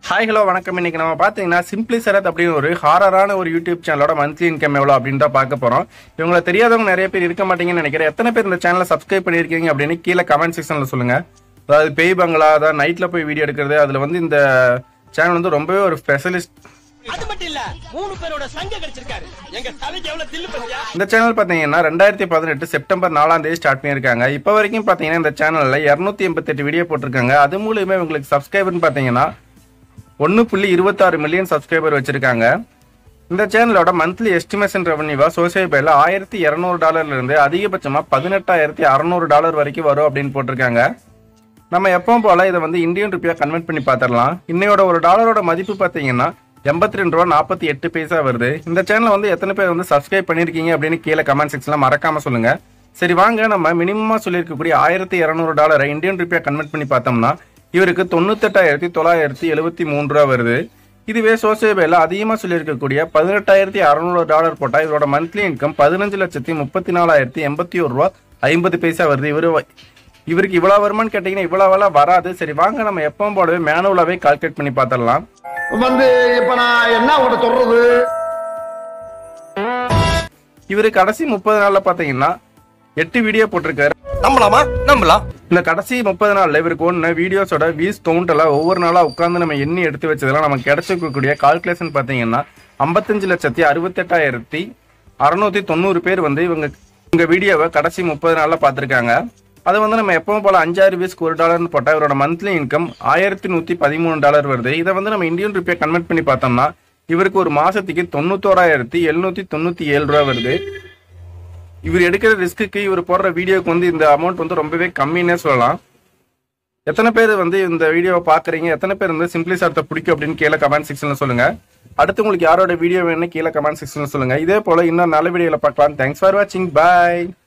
hi hello வணக்கம் இன்னைக்கு நம்ம பார்த்தீங்கன்னா சிம்பிளி சரத் அப்படின்னு ஒரு ஹாரரான ஒரு யூடியூப் சேனலோட மந்த்லி இன்கம் எவ்வளோ அப்படின்னு தான் பார்க்க போகிறோம் இவங்களை தெரியாதவங்க நிறைய பேர் இருக்க மாட்டீங்கன்னு நினைக்கிறேன் எத்தனை பேர் இந்த சேனலை சப்ஸ்கிரைப் பண்ணியிருக்கீங்க அப்படின்னு கீழே கமெண்ட் செக்ஷனில் சொல்லுங்க அதாவது பேய் பங்களா அதாவது நைட்டில் போய் வீடியோ எடுக்கிறது அதில் வந்து இந்த சேனல் வந்து ரொம்பவே ஒரு ஸ்பெஷலிஸ்ட் அது மட்டும் இல்ல மூணு பேரோட சங்க கிடைச்சிருக்காரு எங்க தலைக்கு எவ்வளவு தில்லு பத்தியா இந்த சேனல் பார்த்தீங்கன்னா ரெண்டாயிரத்தி பதினெட்டு செப்டம்பர் நாலாம் தேதி ஸ்டார்ட் பண்ணியிருக்காங்க இப்போ வரைக்கும் பார்த்தீங்கன்னா இந்த சேனலில் இரநூத்தி எண்பத்தெட்டு வீடியோ போட்டிருக்காங்க அது மூலியமா இவங்களுக்கு சப்ஸ்கிரைபர்னு பார்த்தீங்கன்னா ஒன்று புள்ளி இருபத்தாறு மில்லியன் சப்ஸ்கிரைபர் வச்சிருக்காங்க இந்த சேனலோட மந்த்லி எஸ்டிமேஷன் ரெவன்யூவா சோசியல் பேல ஆயிரத்தி இரநூறு டாலர்ல இருந்து அதிகபட்சமாக பதினெட்டாயிரத்தி அறநூறு டாலர் வரைக்கும் வரும் அப்படின்னு போட்டிருக்காங்க நம்ம எப்பவும் போல இதை வந்து இந்தியன் ருப்பியா கன்வெர்ட் பண்ணி பார்த்துடலாம் இன்னையோட ஒரு டாலரோட மதிப்பு பார்த்தீங்கன்னா எண்பத்தி ரெண்டு ரூபா நாற்பத்தி எட்டு பைசா வருது இந்த சேனலை வந்து எத்தனை பேர் வந்து சப்ஸ்கிரைப் பண்ணியிருக்கீங்க அப்படின்னு கீழே கமெண்ட் செக்ஷன்ல மறக்காம சொல்லுங்க சரி வாங்க நம்ம மினிமமா சொல்லியிருக்கக்கூடிய ஆயிரத்தி இரநூறு டாலரை இந்தியன் ருப்பியா கன்வெர்ட் பண்ணி பார்த்தோம்னா இவருக்கு தொண்ணூத்தெட்டாயிரத்தி தொள்ளாயிரத்தி எழுபத்தி மூணு ரூபா வருது இதுவே சோசியல் பேல அதிகமாக சொல்லியிருக்கக்கூடிய பதினெட்டாயிரத்தி அறநூறு டாலர் போட்டால் இவரோட மந்த்லி இன்கம் பதினஞ்சு லட்சத்தி முப்பத்தி நாலாயிரத்தி எண்பத்தி ஒரு ரூபா ஐம்பது பைசா வருது இவரு இவருக்கு இவ்வளவு வருமானு கேட்டீங்கன்னா இவ்வளவுலாம் வராது சரி வாங்க நம்ம எப்பவும் போலவே மேனுவலாவே கால்குலேட் பண்ணி பார்த்துடலாம் வந்து இப்ப நான் என்ன உங்கள்கிட்ட சொல்றது இவரு கடைசி முப்பது நாள்ல பாத்தீங்கன்னா எட்டு வீடியோ போட்டிருக்காரு நம்பலாமா நம்பலாம் இந்த கடைசி முப்பது நாள்ல இவருக்கு ஒன்று வீடியோஸோட வியூஸ் கவுண்ட் எல்லாம் ஒவ்வொரு நாளா உட்காந்து நம்ம எண்ணி எடுத்து வச்சதெல்லாம் நமக்கு கிடைச்சிருக்கக்கூடிய கால்குலேஷன் பாத்தீங்கன்னா ஐம்பத்தஞ்சு லட்சத்தி அறுபத்தெட்டாயிரத்தி அறுநூத்தி தொண்ணூறு பேர் வந்து இவங்க இவங்க வீடியோவை கடைசி முப்பது நாள்ல பார்த்திருக்காங்க அது வந்து நம்ம எப்பவும் போல அஞ்சாயிரம் வியூஸ்க்கு ஒரு டாலர்னு போட்டா இவரோட மந்த்லி இன்கம் ஆயிரத்தி நூத்தி பதிமூணு டாலர் வருது இதை வந்து நம்ம இந்தியன் ருப்பியை கன்வெர்ட் பண்ணி பார்த்தோம்னா இவருக்கு ஒரு மாசத்துக்கு தொண்ணூத்தோராயிரத்தி எழுநூத்தி தொண்ணூத்தி ஏழு ரூபா வருது இவர் எடுக்கிற ரிஸ்க்கு இவர் போடுற வீடியோக்கு வந்து இந்த அமௌண்ட் வந்து ரொம்பவே கம்மின்னே சொல்லலாம் எத்தனை பேர் வந்து இந்த வீடியோவை பாக்குறீங்க எத்தனை பேர் வந்து சிம்பிளி சார்த்தை பிடிக்கும் அப்படின்னு கீழே கமெண்ட் செக்ஷன்ல சொல்லுங்க அடுத்து உங்களுக்கு யாரோட வீடியோ வேணும்னு கீழே கமெண்ட் செக்ஷன்ல சொல்லுங்க இதே போல இன்னும் நல்ல வீடியோல பார்க்கலாம் தேங்க்ஸ் ஃபார் வாட்சிங் பாய்